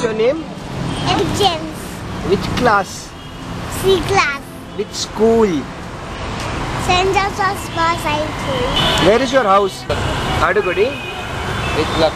What's your name? James, Which class? C class, Which school? St. Joseph's Society. Where is your house? Adugudi. With luck.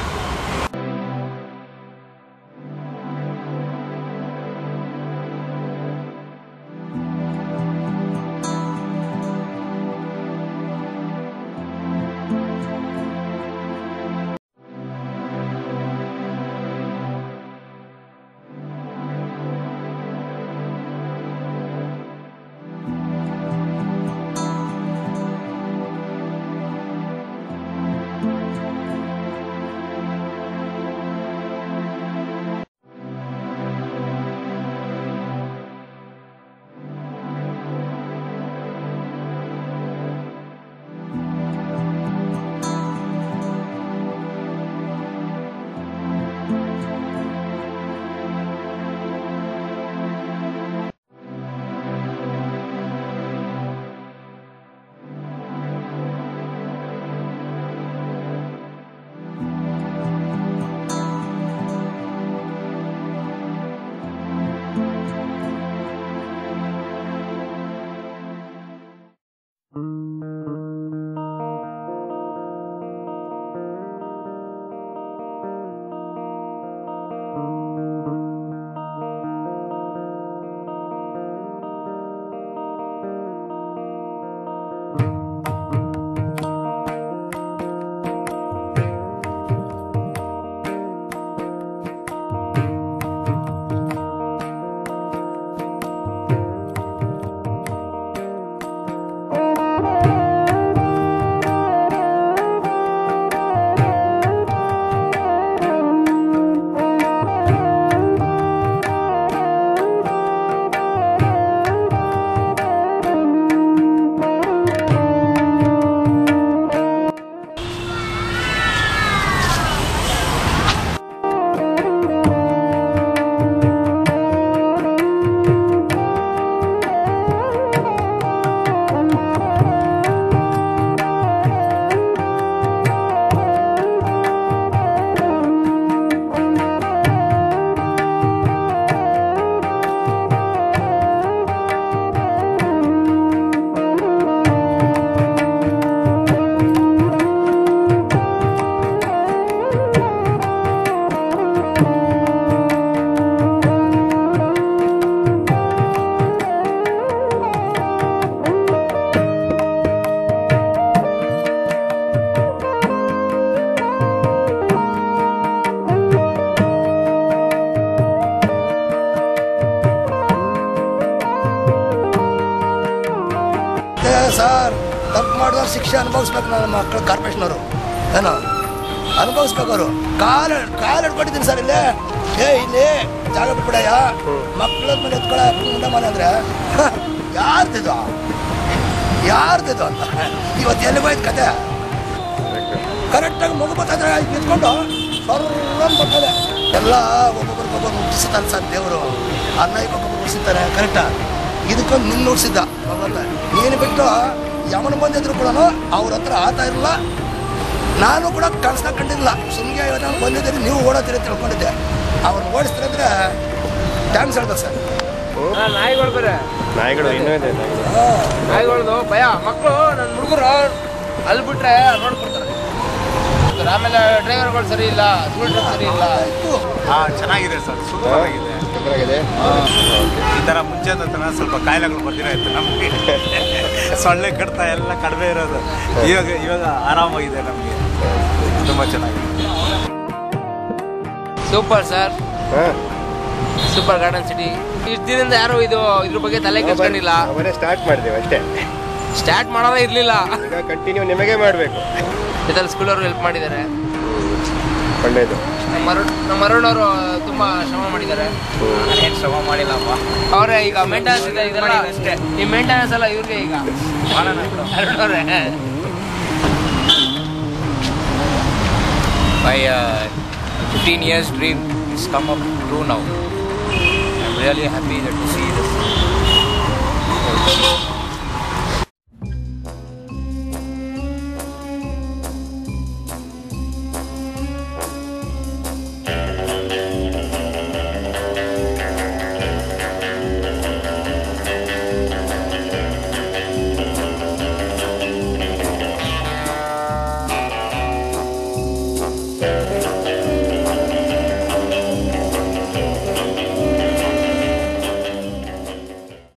ಮತ್ತೆ sir ತಪ್ಪು ಮಾಡಿದವ್ರು ಶಿಕ್ಷೆ ಅನುಭವಿಸ್ಬೇಕು ನನ್ನ ಮಕ್ಕಳು ಕಾರ್ಪೊರೇಷನವರು ಏನೋ ಅನುಭವಿಸ್ಬೇಕು ಅವರು ಕಾಲ ಕಾಲು ಹಿಡ್ಕೊಂಡಿದ್ದೀನಿ ಸರ್ ಇಲ್ಲೇ ಏ ಇಲ್ಲಿ ಜಾಗ ಬಿಟ್ಬಿಡಯ್ಯ ಮಕ್ಕಳ ಮೇಲೆ ಎತ್ಕೊಳ ಮುಂದೆ ಮನೆ ಅಂದ್ರೆ ಯಾರ್ದಿದು ಯಾರ್ದಿದು ಅಂತ ಇವತ್ತು ಎಲ್ಲಿಗೆ ಹೋಯ್ತು ಕತೆ ಕರೆಕ್ಟಾಗಿ ಮಗು ಬರ್ತಾಯಿದ್ರೆ ನಿಂತ್ಕೊಂಡು ಸರ್ವಂ ಬರ್ತದೆ ಎಲ್ಲ ಒಬ್ಬೊಬ್ರಿಗೊಬ್ಬರು ಮುಟ್ಟಿಸ್ತಾನೆ ಸರ್ ದೇವರು ಅನ್ನ ಒಬ್ಬೊಬ್ಬರು ಮುಟ್ಟಿಸ್ತಾರೆ ಕರೆಕ್ಟಾ ಇದಕ್ಕೊಂದು ನಿನ್ನ ನುಡ್ಸಿದ್ದ ಭಗವಂತ ನೀನು ಬಿಟ್ಟು ಯಮನ ಬಂದಿದ್ರು ಕೂಡ ಅವ್ರ ಹತ್ರ ಆತ ಇರಲಿಲ್ಲ ನಾನು ಕೂಡ ಕಳ್ಸ್ನ ಕಂಡಿಲ್ಲ ಸುಮ್ಗೆ ನಾನು ಬಂದಿದ್ದೀನಿ ನೀವು ಓಡೋತೀರಿ ಅಂತ ತಿಳ್ಕೊಂಡಿದ್ದೆ ಅವ್ರನ್ನ ಓಡಿಸ್ತಿರಂದ್ರೆ ಥ್ಯಾಂಕ್ಸ್ ಹೇಳ್ದೆ ಸರ್ ನಾಯಿಗಳು ಬೇರೆ ನಾಯಿಗಳು ಇನ್ನೂ ಇದೆ ನಾಯಿಗಳದು ಭಯ ಮಕ್ಕಳು ನನ್ನ ಹುಡುಗರು ಅಲ್ಲಿ ಬಿಟ್ರೆ ನೋಡ್ಕೊಡ್ತಾರೆ ಆಮೇಲೆ ಡ್ರೈವರ್ಗಳು ಸರಿ ಇಲ್ಲ ಸ್ಕೂಲ್ ಸರಿ ಇಲ್ಲ ಹಾ ಚೆನ್ನಾಗಿದೆ ಸರ್ ಸುಂದರವಾಗಿದೆ ಚೆನ್ನಾಗಿದೆ ಈ ಥರ ಮುಂಚೆ ತರ ಸ್ವಲ್ಪ ಕಾಯಿಲೆಗಳು ಬರ್ದಿರ ಇತ್ತು ನಮಗೆ ಸೊಳ್ಳೆ ಕಡ್ತ ಎಲ್ಲ ಕಡಿಮೆ ಇರೋದು ಇವಾಗ ಇವಾಗ ಆರಾಮಾಗಿದೆ ನಮಗೆ ತುಂಬ ಚೆನ್ನಾಗಿದೆ ಸೂಪರ್ ಸರ್ ಹಾಂ ಸೂಪರ್ ಗಾರ್ಡನ್ ಸಿಟಿ ಇಷ್ಟು ದಿನದಿಂದ ಯಾರು ಇದು ಇದ್ರ ಬಗ್ಗೆ ತಲೆ ಕೆಡ್ಸ್ಕೊಂಡಿಲ್ಲ ಅವರೇ ಸ್ಟಾರ್ಟ್ ಮಾಡಿದ್ದೇವೆ ಅಷ್ಟೇ ಸ್ಟಾರ್ಟ್ ಮಾಡೋದೇ ಇರಲಿಲ್ಲ ಈಗ ಕಂಟಿನ್ಯೂ ನಿಮಗೆ ಮಾಡಬೇಕು ಜೊತೆಲಿ ಸ್ಕೂಲವರು ಹೆಲ್ಪ್ ಮಾಡಿದ್ದಾರೆ ಒಳ್ಳೇದು ನಮ್ಮ ಅರುಣ್ ನಮ್ಮ ಅರುಣ್ ಅವರು ತುಂಬಾ ಶ್ರಮ ಮಾಡಿದ್ದಾರೆ ಏನು ಶ್ರಮ ಮಾಡಿಲ್ಲಪ್ಪ ಅವರೇ ಈಗ ಮೇಂಟೆನೆನ್ಸ್ ಇದೆ ಇದೆಲ್ಲ ಅಷ್ಟೇ ಈ ಮೇಂಟೆನೆನ್ಸ್ ಎಲ್ಲ ಇವ್ರಿಗೆ ಈಗ ಅರುಣ್ ಅವರೇ My uh, 15 years dream is come up true now. I'm really happy that to see